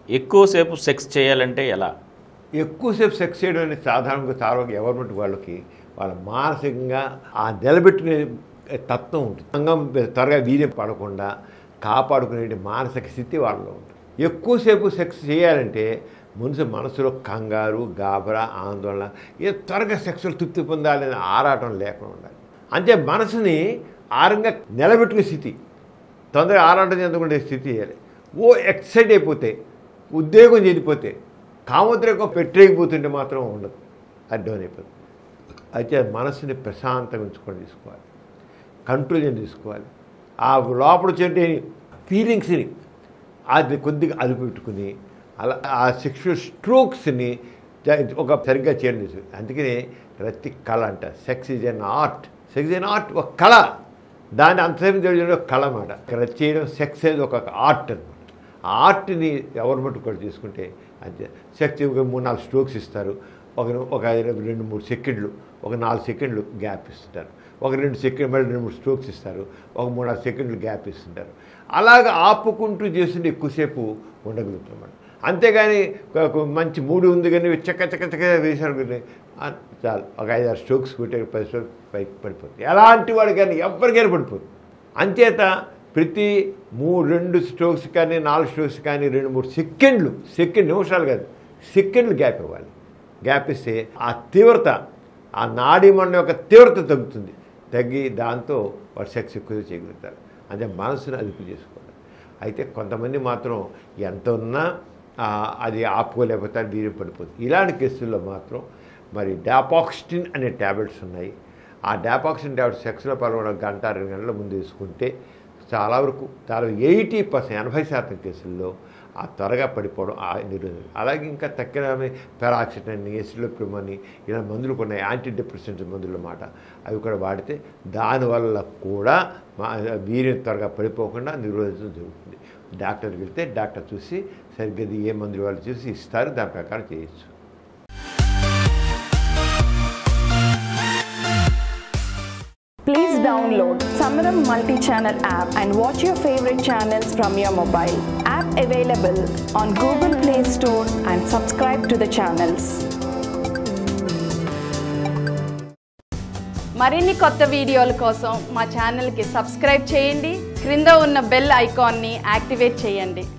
ఎక్కువసేపు సెక్స్ చేయాలంటే ఎలా ఎక్కువసేపు సెక్స్ చేయడం అనేది సాధారణంగా చాలా గవర్నమెంట్ వాళ్ళకి వాళ్ళ మానసికంగా ఆ నిలబెట్టుకునే తత్వం ఉంటుంది అంగం త్వరగా వీర్యం పడకుండా కాపాడుకునే మానసిక స్థితి వాళ్ళలో ఉంటుంది ఎక్కువసేపు సెక్స్ చేయాలంటే మనిషి మనసులో కంగారు గాబరా ఆందోళన ఏ త్వరగా సెక్స్లో తృప్తి పొందాలనే ఆరాటం లేకుండా ఉండాలి అంటే మనసుని ఆరంగా నిలబెట్టుకునే స్థితి తొందరగా ఆరాటం చెందుకునే స్థితి చేయాలి ఓ ఎక్సైట్ అయిపోతే ఉద్యోగం చెడిపోతే కామోద్రేకం పెట్టేయకపోతుంటే మాత్రం ఉండదు అది డౌన్ అయిపోతుంది అయితే మనసుని ప్రశాంతంగా ఉంచుకొని తీసుకోవాలి కంట్రోల్ చేసి తీసుకోవాలి ఆ లోపల వచ్చే ఫీలింగ్స్ని అది కొద్దిగా అదుపు పెట్టుకుని అలా ఆ సెక్షువల్ స్ట్రోక్స్ని ఒక సరిగ్గా చేయడం తీసు అందుకనే రతి కళ అంట sex is an art sex in art ఒక కళ దాన్ని అంతసేపు తెలియడం ఒక కళ అన్నమాట రతి చేయడం సెక్స్ అనేది ఒక ఆర్ట్ అనమాట ఆ ఆర్ట్ని ఎవరి మట్టు కూడా తీసుకుంటే అంతే సెక్స్ ఒక మూడు నాలుగు స్ట్రోక్స్ ఇస్తారు ఒక ఒక రెండు మూడు సెకండ్లు ఒక నాలుగు సెకండ్లు గ్యాప్ ఇస్తుంటారు ఒక రెండు సెకండ్ మళ్ళీ రెండు మూడు స్ట్రోక్స్ ఇస్తారు ఒక మూడు నాలుగు సెకండ్లు గ్యాప్ ఇస్తుంటారు అలాగ ఆపుకుంటూ చేస్తుంటే ఎక్కువసేపు ఉండగలుగుతాం మనం అంతేగాని ఒక- ఒక మంచి మూడు ఉంది కానీ చక్క చక్క చక్క వేశారు కానీ ఆ, చాలు ఒక ఐదారు స్ట్రోక్స్ కొట్టే పది స్ట్రోక్స్ పైకి పడిపోతుంది ఎలాంటి వాడు కానీ ఎవరికైనా పడిపోతుంది అంచేత ప్రతి మూడు రెండు స్ట్రోక్స్ కానీ నాలుగు స్ట్రోక్స్ కానీ రెండు మూడు సెకండ్లు సెకండ్ నిమిషాలు కాదు సెకండ్లు గ్యాప్ ఇవ్వాలి గ్యాప్ ఇస్తే ఆ తీవ్రత ఆ నాడీ మండ యొక్క తీవ్రత తగ్గుతుంది తగ్గి దాంతో వాడు సెక్స్ ఎక్కువ చేయగలుగుతారు అంటే మనసుని అదుపు చేసుకోవాలి అయితే కొంతమంది మాత్రం ఎంత ఉన్నా ఆ, అది ఆపుకోలేకపోతే వీర్యం పడిపోతుంది ఇలాంటి కేసుల్లో మాత్రం మరి డాపాక్స్టిన్ అనే ట్యాబ్లెట్స్ ఉన్నాయి ఆ డాపాక్సిన్ ట్యాబ్లెట్స్ సెక్స్లో పాల్గొన్న గంట రెండు గంటల ముందు వేసుకుంటే చాలా వరకు చాలా ఎయిటీ పర్సెంట్ ఎనభై శాతం కేసుల్లో ఆ త్వరగా పడిపోవడం ఆ నిరోధం అలాగే ఇంకా తక్కిన పెరాక్సిటన్ ఎసిలోపిమ్ అని ఇలా మందులు కొన్ని యాంటీ డిప్రెసెంట్ మందులు అన్నమాట అవి కూడా వాడితే దానివల్ల కూడా మా- వీర్యం త్వరగా పడిపోకుండా నిరోధించడం జరుగుతుంది డాక్టర్కి వెళ్తే డాక్టర్ చూసి సరిగ్గా ఇది ఏ మందులు వాళ్ళు చూసి ఇస్తారు దాని ప్రకారం చేయొచ్చు Please download Samaram multi-channel app and watch your favorite channels from your mobile. App available on Google Play Store and subscribe to the channels. మరిన్ని కొత్త వీడియోల కోసం మా ఛానల్కి సబ్స్క్రైబ్ చేయండి క్రింద ఉన్న బెల్ ఐకాన్ని యాక్టివేట్ చేయండి